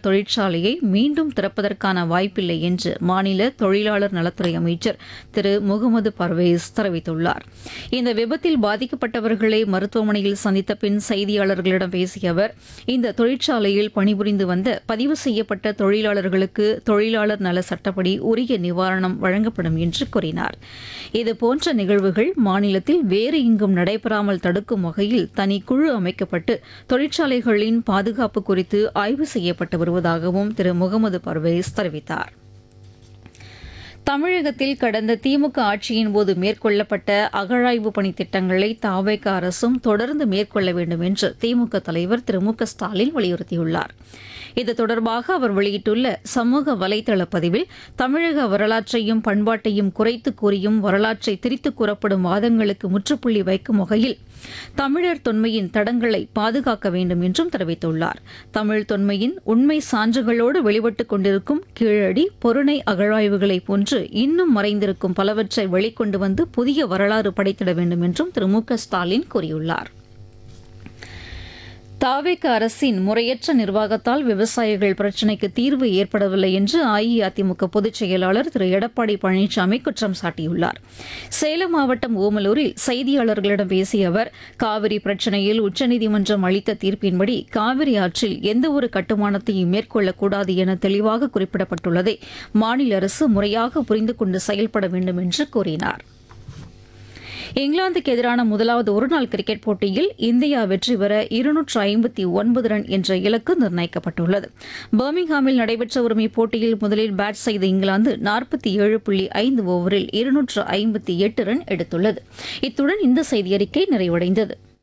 தொழிற்சாலையை மீண்டும் திறப்பதற்கான வாய்ப்பில்லை என்று மாநில தொழிலாளர் நலத்துறை அமைச்சர் திரு முகமது பர்வேஸ் தெரிவித்துள்ளார் இந்த விபத்தில் பாதிக்கப்பட்டவர்களை மருத்துவமனையில் சந்தித்த பின் செய்தியாளர்களிடம் பேசிய அவர் இந்த தொழிற்சாலையில் பணிபுரிந்து வந்த பதிவு செய்யப்பட்ட தொழிலாளர்களுக்கு தொழிலாளர் நல சட்டப்படி உரிய நிவாரணம் வழங்கப்படும் என்று கூறினார் இதுபோன்ற நிகழ்வுகள் மாநிலத்தில் வேறு எங்கும் நடைபெறாமல் தடுக்கும் வகையில் தனி குழு அமைக்கப்பட்டு தொழிற்சாலைகளின் பாதுகாப்பு குறித்து ஆய்வு செய்யப்பட்டு வருவதாகவும் திரு முகமது பர்வேஸ் தெரிவித்தார் தமிழகத்தில் கடந்த திமுக ஆட்சியின் போது மேற்கொள்ளப்பட்ட அகழாய்வு பணி திட்டங்களை தாவேக அரசும் தொடர்ந்து மேற்கொள்ள வேண்டும் என்று திமுக தலைவர் திரு மு க ஸ்டாலின் வலியுறுத்தியுள்ளார் இது தொடர்பாக அவர் வெளியிட்டுள்ள சமூக வலைதள பதிவில் தமிழக வரலாற்றையும் பண்பாட்டையும் குறைத்து கூறியும் வரலாற்றை திரித்து கூறப்படும் வாதங்களுக்கு முற்றுப்புள்ளி வைக்கும் வகையில் தமிழர் தொன்மையின் தடங்களை பாதுகாக்க வேண்டும் என்றும் தெரிவித்துள்ளார் தமிழ் தொன்மையின் உண்மை சான்றுகளோடு வெளிப்பட்டுக் கொண்டிருக்கும் கீழடி பொருணை அகழாய்வுகளை போன்று இன்னும் மறைந்திருக்கும் பலவற்றை வெளிக்கொண்டு வந்து புதிய வரலாறு படைத்திட வேண்டும் என்றும் திரு மு க ஸ்டாலின் கூறியுள்ளார் தாவேக அரசின் முறையற்ற நிர்வாகத்தால் விவசாயிகள் பிரச்சினைக்கு தீர்வு ஏற்படவில்லை என்று அஇஅதிமுக பொதுச் செயலாளர் திரு எடப்பாடி பழனிசாமி குற்றம் சாட்டியுள்ளார் சேலம் மாவட்டம் ஓமலூரில் செய்தியாளர்களிடம் பேசிய அவர் காவிரி பிரச்சினையில் உச்சநீதிமன்றம் அளித்த தீர்ப்பின்படி காவிரி ஆற்றில் எந்தவொரு கட்டுமானத்தையும் மேற்கொள்ளக்கூடாது என தெளிவாக குறிப்பிடப்பட்டுள்ளதை மாநில அரசு முறையாக புரிந்து கொண்டு செயல்பட வேண்டும் என்று கூறினார் இங்கிலாந்துக்கு எதிரான முதலாவது ஒருநாள் கிரிக்கெட் போட்டியில் இந்தியா வெற்றி பெற இருநூற்று ஐம்பத்தி ஒன்பது ரன் என்ற இலக்கு நிர்ணயிக்கப்பட்டுள்ளது பர்மிங்ஹாமில் நடைபெற்ற வரும் இப்போட்டியில் முதலில் பேட் செய்த இங்கிலாந்து நாற்பத்தி ஏழு புள்ளி ஐந்து ஓவரில் இருநூற்று ஐம்பத்தி எட்டு ரன் எடுத்துள்ளது இத்துடன் இந்த செய்தியறிக்கை நிறைவடைந்தது